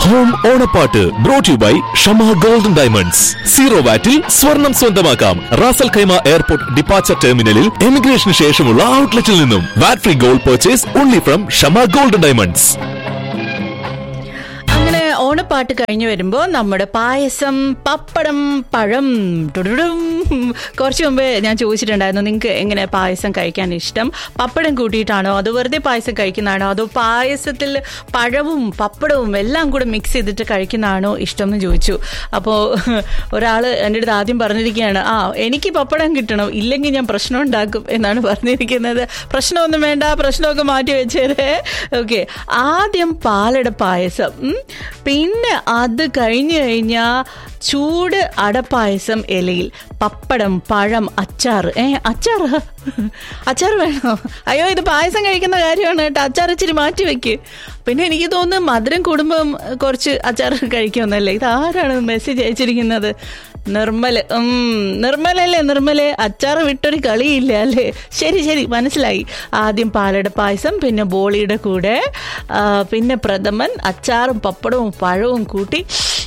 Home ഓണപ്പാട്ട് brought you by Shama golden diamonds zero വാറ്റിൽ സ്വർണം സ്വന്തമാക്കാം റാസൽ ഖൈമ എയർപോർട്ട് ഡിപ്പാച്ചർ ടെർമിനലിൽ എമിഗ്രേഷന് ശേഷമുള്ള ഔട്ട്ലെറ്റിൽ നിന്നും VAT free gold purchase only from Shama golden diamonds അങ്ങനെ ഓണപ്പാട്ട് കഴിഞ്ഞു വരുമ്പോൾ നമ്മുടെ പായസം പപ്പടം പഴം ടുടുടും. കുറച്ച് മുമ്പേ ഞാൻ ചോദിച്ചിട്ടുണ്ടായിരുന്നു നിങ്ങൾക്ക് എങ്ങനെ പായസം കഴിക്കാൻ ഇഷ്ടം പപ്പടം കൂട്ടിയിട്ടാണോ അതോ വെറുതെ പായസം കഴിക്കുന്നതാണോ അതോ പായസത്തിൽ പഴവും പപ്പടവും എല്ലാം കൂടെ മിക്സ് ചെയ്തിട്ട് കഴിക്കുന്നതാണോ ഇഷ്ടം എന്ന് ചോദിച്ചു അപ്പോൾ ഒരാൾ എൻ്റെ അടുത്ത് ആദ്യം പറഞ്ഞിരിക്കുകയാണ് ആ എനിക്ക് പപ്പടം കിട്ടണം ഇല്ലെങ്കിൽ ഞാൻ പ്രശ്നം ഉണ്ടാക്കും എന്നാണ് പറഞ്ഞിരിക്കുന്നത് പ്രശ്നമൊന്നും വേണ്ട പ്രശ്നമൊക്കെ മാറ്റി വെച്ചേരേ ഓക്കെ ആദ്യം പാലട പായസം ഉം. പിന്നെ അത് കഴിഞ്ഞു കഴിഞ്ഞാൽ ചൂട് അടപ്പായസം ഇലയിൽ പപ്പടം പഴം അച്ചാർ ഏ അച്ചാർ അച്ചാർ വേണോ അയ്യോ ഇത് പായസം കഴിക്കുന്ന കാര്യമാണ് കേട്ടോ അച്ചാർ ഇച്ചിരി മാറ്റി വെക്ക് പിന്നെ എനിക്ക് തോന്നുന്നു മധുരം കൂടുമ്പം കുറച്ച് അച്ചാർ കഴിക്കുമെന്നല്ലേ ഇത് ആരാണ് മെസ്സേജ് അയച്ചിരിക്കുന്നത് നിർമ്മല് ഉം, നിർമ്മലല്ലേ നിർമ്മലെ അച്ചാർ വിട്ടൊരു കളിയില്ല അല്ലേ ശരി ശരി മനസ്സിലായി ആദ്യം പാലട പായസം പിന്നെ ബോളിയുടെ കൂടെ ആ, പിന്നെ പ്രഥമൻ അച്ചാറും പപ്പടവും പഴവും കൂട്ടി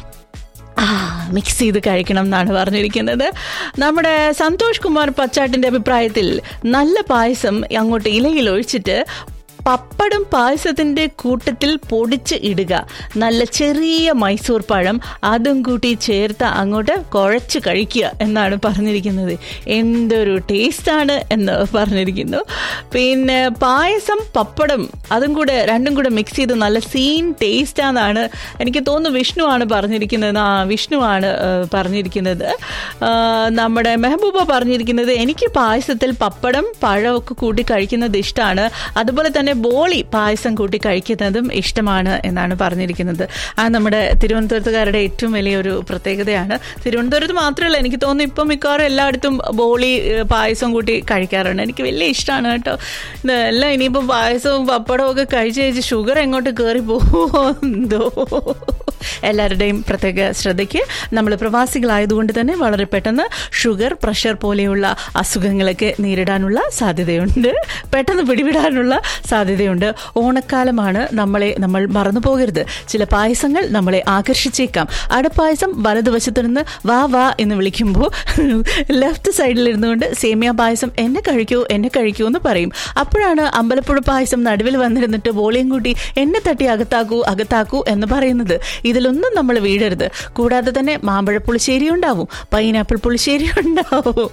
ആ മിക്സ് ചെയ്ത് കഴിക്കണം എന്നാണ് പറഞ്ഞിരിക്കുന്നത് നമ്മുടെ സന്തോഷ് കുമാർ പച്ചാട്ടിന്റെ അഭിപ്രായത്തിൽ നല്ല പായസം അങ്ങോട്ട് ഇലയിൽ ഒഴിച്ചിട്ട് പപ്പടം പായസത്തിന്റെ കൂട്ടത്തിൽ പൊടിച്ച് ഇടുക നല്ല ചെറിയ മൈസൂർ പഴം അതും കൂട്ടി ചേർത്ത് അങ്ങോട്ട് കുഴച്ച് കഴിക്കുക എന്നാണ് പറഞ്ഞിരിക്കുന്നത് എന്തൊരു ടേസ്റ്റാണ് എന്ന് പറഞ്ഞിരിക്കുന്നു പിന്നെ പായസം പപ്പടം അതും കൂടെ രണ്ടും കൂടെ മിക്സ് ചെയ്ത് നല്ല സീൻ ടേസ്റ്റാന്നാണ് എനിക്ക് തോന്നുന്നു വിഷ്ണു ആണ് പറഞ്ഞിരിക്കുന്നത് ആ വിഷ്ണു ആണ് ആ, പറഞ്ഞിരിക്കുന്നത് ആ, നമ്മുടെ മെഹബൂബ പറഞ്ഞിരിക്കുന്നത് എനിക്ക് പായസത്തിൽ പപ്പടം പഴമൊക്കെ കൂട്ടി കഴിക്കുന്നത് ഇഷ്ടമാണ് അതുപോലെ തന്നെ ബോളി പായസം കൂട്ടി കഴിക്കുന്നതും ഇഷ്ടമാണ് എന്നാണ് പറഞ്ഞിരിക്കുന്നത് ആ നമ്മുടെ തിരുവനന്തപുരത്തുകാരുടെ ഏറ്റവും വലിയൊരു പ്രത്യേകതയാണ് തിരുവനന്തപുരത്ത് മാത്രമല്ല എനിക്ക് തോന്നുന്നു ഇപ്പം മിക്കവാറും എല്ലായിടത്തും ബോളി ഏ, പായസം കൂട്ടി കഴിക്കാറുണ്ട് എനിക്ക് വലിയ ഇഷ്ടമാണ് കേട്ടോ ഇതെല്ലാം ഇനിയിപ്പോൾ പായസവും പപ്പടവും ഒക്കെ കഴിച്ച് കഴിച്ച് ഷുഗർ എങ്ങോട്ട് കയറി പോകുമോ എല്ലാവരുടെയും പ്രത്യേക ശ്രദ്ധയ്ക്ക് നമ്മൾ പ്രവാസികളായതുകൊണ്ട് തന്നെ വളരെ പെട്ടെന്ന് ഷുഗർ പ്രഷർ പോലെയുള്ള അസുഖങ്ങളൊക്കെ നേരിടാനുള്ള സാധ്യതയുണ്ട് പെട്ടെന്ന് പിടിവിടാനുള്ള സാധ്യതയുണ്ട് ഓണക്കാലമാണ് നമ്മളെ നമ്മൾ മറന്നു പോകരുത് ചില പായസങ്ങൾ നമ്മളെ ആകർഷിച്ചേക്കാം അടപ്പായസം വലതുവശത്ത് നിന്ന് വാ വാ എന്ന് വിളിക്കുമ്പോൾ ലെഫ്റ്റ് സൈഡിൽ ഇരുന്നുകൊണ്ട് സേമിയ പായസം എന്നെ കഴിക്കൂ എന്നെ കഴിക്കൂ എന്ന് പറയും അപ്പോഴാണ് അമ്പലപ്പുഴ പായസം നടുവിൽ വന്നിരുന്നിട്ട് വോളിയം കൂട്ടി എന്നെ തട്ടി അകത്താക്കൂ അകത്താക്കൂ എന്ന് പറയുന്നത് ഇതിലൊന്നും നമ്മൾ വീഴരുത് കൂടാതെ തന്നെ മാമ്പഴ പുളിശ്ശേരി ഉണ്ടാവും പൈനാപ്പിൾ പുളിശ്ശേരി ഉണ്ടാവും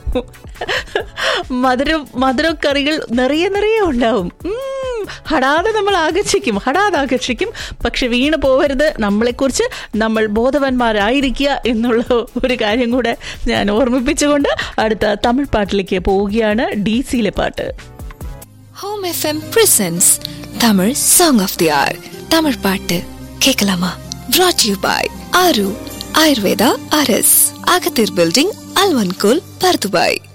മധുര മധുരക്കറികൾ നിറയെ നിറയെ ഉണ്ടാവും ഉം, ഹടാതെ നമ്മൾ ആകർഷിക്കും ഹടാതെ ആകർഷിക്കും പക്ഷെ വീണ് പോവരുത് നമ്മളെക്കുറിച്ച് നമ്മൾ ബോധവാന്മാരായിരിക്കുക എന്നുള്ള ഒരു കാര്യം കൂടെ ഞാൻ ഓർമ്മിപ്പിച്ചുകൊണ്ട് അടുത്ത തമിഴ് പാട്ടിലേക്ക് പോവുകയാണ് ഡി സിയിലെ പാട്ട് home F M presents Tamil song of the hour Tamil பாட்டு கேட்கலாமா brought you by Aaru Ayurveda அரஸ் அகத்தீர் பில்டிங் அல்வன்கோல் பர்துபாய்